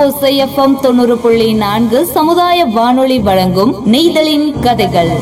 ஓசை எஃப்எம் தொண்ணூறு புள்ளி நான்கு சமுதாய வானொலி வழங்கும் நெய்தலின் கதைகள்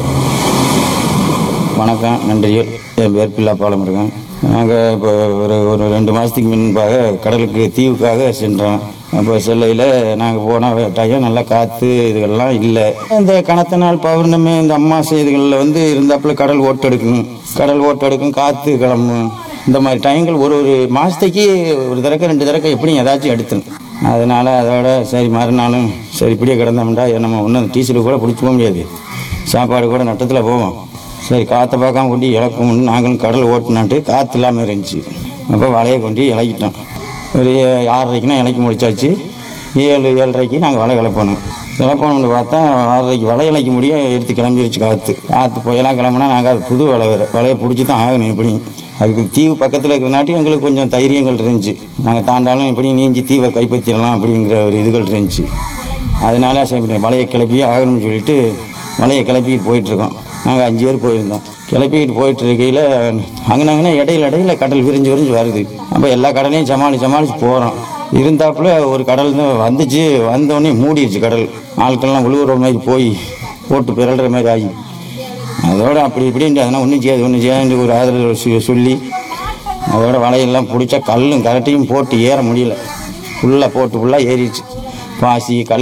வணக்கம் நன்றிகள் என் பேர் பில்லா பாலம் இருக்கேன் நாங்கள் இப்போ ஒரு ஒரு ரெண்டு மாதத்துக்கு முன்பாக கடலுக்கு தீவுக்காக சென்றோம் அப்போ செல்லையில் நாங்கள் போன டைம் நல்லா காற்று இதுகள்லாம் இல்லை இந்த கணத்த நாள் பௌர்ணமி இந்த அம்மாசை இதுகளில் வந்து இருந்தாப்புல கடல் ஓட்டெடுக்கும் கடல் ஓட்டெடுக்கும் காற்று கிளம்பும் இந்த மாதிரி டைங்கள் ஒரு ஒரு மாதத்துக்கு ஒரு தடவை ரெண்டு தடவை எப்படியும் ஏதாச்சும் எடுத்துரும் அதனால் அதோட சரி மறுநாளும் சரி இப்படியே கிடந்தோம்டா நம்ம ஒன்றும் டீசல் கூட பிடிச்சி போக முடியாது சாப்பாடு கூட நட்டத்தில் போவோம் சரி காற்றை பார்க்காம கொண்டு இழக்கணும்னு நாங்களும் கடல் ஓட்டினான்ட்டு காற்று இல்லாமல் இருந்துச்சு அப்போ வலையை கொண்டு இலக்கிட்டோம் ஒரு ஆறரைக்குனா இலக்கி முடிச்சாச்சு ஏழு ஏழரைக்கு நாங்கள் வலை கிளப்பணும் கிளப்பணும்னு பார்த்தா ஆறரைக்கு வலை இலக்க முடிய எடுத்து கிளம்பிருச்சு காற்று காற்று புயலாம் கிளம்புனா நாங்கள் அது புது வலை வேறு வலையை பிடிச்சி தான் ஆகணும் எப்படி அதுக்கு தீவு பக்கத்தில் இருக்கிறனாட்டி எங்களுக்கு கொஞ்சம் தைரியங்கள் இருந்துச்சு நாங்கள் தாண்டாலும் எப்படி நீஞ்சி தீவை கைப்பற்றிடலாம் அப்படிங்கிற ஒரு இதுகள் இருந்துச்சு அதனால சரி வலையை கிளப்பி ஆகணும்னு சொல்லிட்டு வலையை கிளப்பிட்டு போயிட்டுருக்கோம் நாங்கள் அஞ்சு பேர் போயிருந்தோம் கிளப்பிக்கிட்டு போயிட்டு இருக்கையில் அங்கனங்கன்னா இடையில இடையில கடல் விரிஞ்சு விரிஞ்சு வருது அப்போ எல்லா கடலையும் சமாளி சமாளித்து போகிறோம் இருந்தாப்புல ஒரு கடல் தான் வந்துச்சு வந்தோடனே மூடிடுச்சு கடல் ஆட்கள்லாம் உழுவுற மாதிரி போய் போட்டு பிறல்ற மாதிரி ஆகி அதோட அப்படி இப்படின்ட்டு அதெல்லாம் ஒன்றும் செய்யாது ஒன்றும் செய்யாது ஒரு ஆதரவு சொ- சொல்லி அதோட வலையெல்லாம் பிடிச்சா கல்லும் கரட்டையும் போட்டு ஏற முடியல ஃபுல்லாக போட்டு ஃபுல்லாக ஏறிடுச்சு பாசி கல்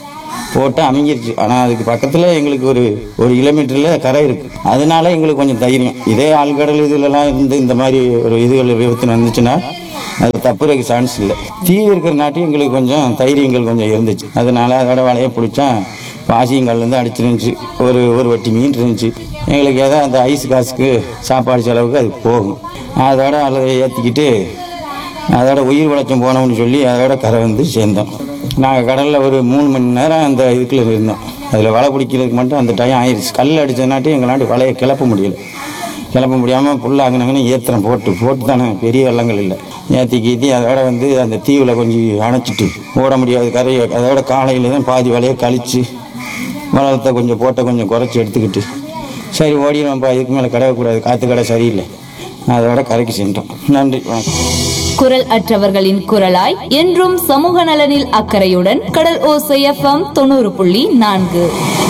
போட்டு அமைஞ்சிருச்சு ஆனால் அதுக்கு பக்கத்தில் எங்களுக்கு ஒரு ஒரு கிலோமீட்டரில் கரை இருக்குது அதனால எங்களுக்கு கொஞ்சம் தைரியம் இதே ஆழ்கடல் இதுலலாம் இருந்து இந்த மாதிரி ஒரு இதுகள் விபத்து வந்துச்சுன்னா அது தப்புறதுக்கு சான்ஸ் இல்லை தீவு இருக்கிற நாட்டி எங்களுக்கு கொஞ்சம் தைரியங்கள் கொஞ்சம் இருந்துச்சு அதனால அதோட வலையை பிடிச்சா பாசியங்கல் வந்து அடிச்சிருந்துச்சு ஒரு ஒரு வட்டி மீன் இருந்துச்சு எங்களுக்கு ஏதோ அந்த ஐஸ் காசுக்கு சாப்பாடு செலவுக்கு அது போகும் அதோட அதை ஏற்றிக்கிட்டு அதோட உயிர் வளர்ச்சம் போனோம்னு சொல்லி அதோட கரை வந்து சேர்ந்தோம் நாங்கள் கடலில் ஒரு மூணு மணி நேரம் அந்த இதுக்குள்ள இருந்தோம் அதில் வலை பிடிக்கிறதுக்கு மட்டும் அந்த டைம் ஆயிடுச்சு கல் அடிச்சதுனாட்டி எங்களாண்டி வலையை கிளப்ப முடியல கிளப்ப முடியாமல் புல்லாங்கினங்கன்னு ஏத்திரம் போட்டு போட்டு தானே பெரிய வெள்ளங்கள் இல்லை ஏற்றி கீத்தி அதோட வந்து அந்த தீவில் கொஞ்சம் அணைச்சிட்டு ஓட முடியாது கரையை அதோட காலையில் தான் பாதி வலையை கழித்து வளத்தை கொஞ்சம் போட்ட கொஞ்சம் குறைச்சி எடுத்துக்கிட்டு சரி ஓடிடுவோம்ப்பா இதுக்கு மேலே கிடக்கக்கூடாது காற்று கடை சரியில்லை அதோட கரைக்கு சென்றோம் நன்றி வணக்கம் குரல் அற்றவர்களின் குரலாய் என்றும் சமூக நலனில் அக்கறையுடன் கடல் ஓசை எஃப்எம் தொண்ணூறு புள்ளி நான்கு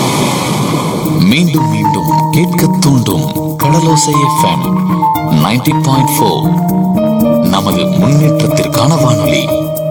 மீண்டும் மீண்டும் கேட்க தூண்டும் Kadalosai FM ninety point four நமது முன்னேற்றத்திற்கான வானொலி